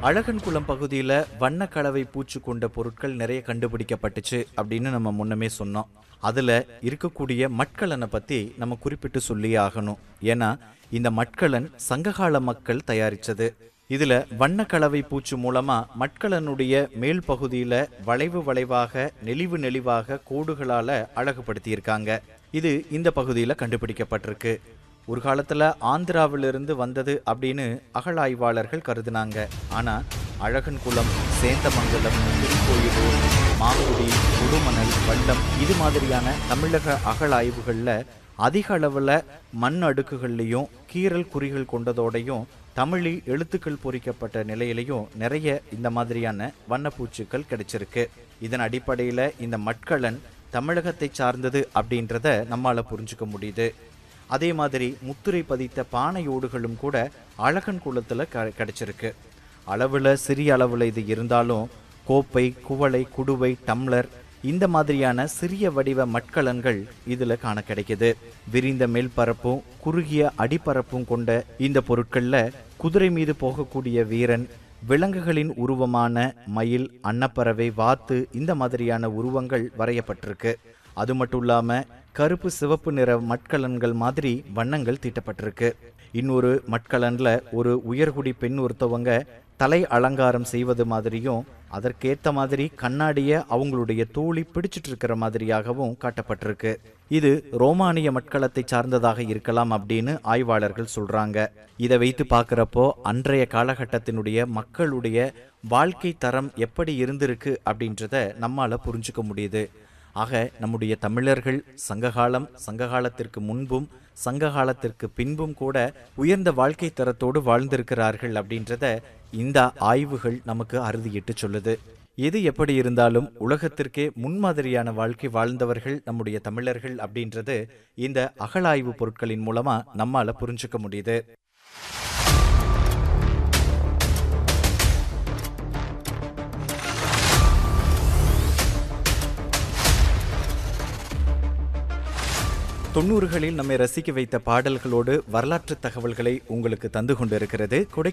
அழகன்குளம் பகுதியில் வண்ண கலவை பூச்சு கொண்ட பொருட்கள் நிறைய கண்டுபிடிக்கப்பட்டுச்சு அப்படின்னு நம்ம முன்னமே சொன்னோம் அதில் இருக்கக்கூடிய மட்கலனை பற்றி நம்ம குறிப்பிட்டு சொல்லியே ஆகணும் ஏன்னா இந்த மட்கலன் சங்ககால மக்கள் தயாரிச்சது இதுல வண்ண கலவை பூச்சு மூலமா மட்கலனுடைய மேல் பகுதியில வளைவு வளைவாக நெளிவு நெளிவாக கோடுகளால அழகுபடுத்தியிருக்காங்க இது இந்த பகுதியில கண்டுபிடிக்கப்பட்டிருக்கு ஒரு காலத்துல ஆந்திராவிலிருந்து வந்தது அப்படின்னு அகழாய்வாளர்கள் கருதுனாங்க ஆனா அழகன்குளம் சேந்தமங்கலம் திருக்கோயிலூர் மாங்குடி கொடுமணல் வண்டம் இது மாதிரியான தமிழக அகழாய்வுகள்ல அதிக அளவுல மண் அடுக்குகள்லையும் கீறல் குறிகள் கொண்டதோடையும் தமிழி எழுத்துக்கள் பொறிக்கப்பட்ட நிலையிலையும் நிறைய இந்த மாதிரியான வண்ணப்பூச்சுக்கள் கிடைச்சிருக்கு இதன் அடிப்படையில் இந்த மட்கலன் தமிழகத்தை சார்ந்தது அப்படின்றத நம்மால புரிஞ்சுக்க முடியுது அதே மாதிரி முத்துரை பதித்த பானையோடுகளும் கூட அழகன் குளத்தில் க கிடைச்சிருக்கு அளவில் சிறிய அளவில் இது இருந்தாலும் கோப்பை குவளை குடுவை டம்ளர் இந்த மாதிரியான சிறிய வடிவ மட்கலன்கள் இதுல காண கிடைக்குது விரிந்த மேல்பரப்பும் குறுகிய அடிப்பரப்பும் கொண்ட இந்த பொருட்கள்ல குதிரை மீது போகக்கூடிய வீரன் விலங்குகளின் உருவமான மயில் அன்னப்பறவை வாத்து இந்த மாதிரியான உருவங்கள் வரையப்பட்டிருக்கு அது மட்டும் இல்லாம கருப்பு சிவப்பு நிற மட்கலன்கள் மாதிரி வண்ணங்கள் தீட்டப்பட்டிருக்கு இன்னொரு மட்கலன்ல ஒரு உயர்குடி பெண் ஒருத்தவங்க தலை அலங்காரம் செய்வது மாதிரியும் அதற்கேத்த மாதிரி கண்ணாடிய அவங்களுடைய தோழி பிடிச்சிட்டு இருக்கிற மாதிரியாகவும் காட்டப்பட்டிருக்கு இது ரோமானிய மட்களத்தை சார்ந்ததாக இருக்கலாம் அப்படின்னு ஆய்வாளர்கள் சொல்றாங்க இதை வைத்து பார்க்குறப்போ அன்றைய காலகட்டத்தினுடைய மக்களுடைய வாழ்க்கை தரம் எப்படி இருந்திருக்கு அப்படின்றத நம்மால புரிஞ்சுக்க முடியுது ஆக நம்முடைய தமிழர்கள் சங்ககாலம் சங்ககாலத்திற்கு முன்பும் சங்ககாலத்திற்கு பின்பும் கூட உயர்ந்த வாழ்க்கை தரத்தோடு வாழ்ந்திருக்கிறார்கள் அப்படின்றத இந்த ஆய்வுகள் நமக்கு அறுதியிட்டு சொல்லுது எது எப்படி இருந்தாலும் உலகத்திற்கே முன்மாதிரியான வாழ்க்கை வாழ்ந்தவர்கள் நம்முடைய தமிழர்கள் அப்படின்றது இந்த அகழாய்வு பொருட்களின் மூலமா நம்மால புரிஞ்சுக்க முடியுது தொண்ணூறுகளில் நம்மை ரசிக்க வைத்த பாடல்களோடு வரலாற்று தகவல்களை உங்களுக்கு தந்து கொண்டிருக்கிறது கொடை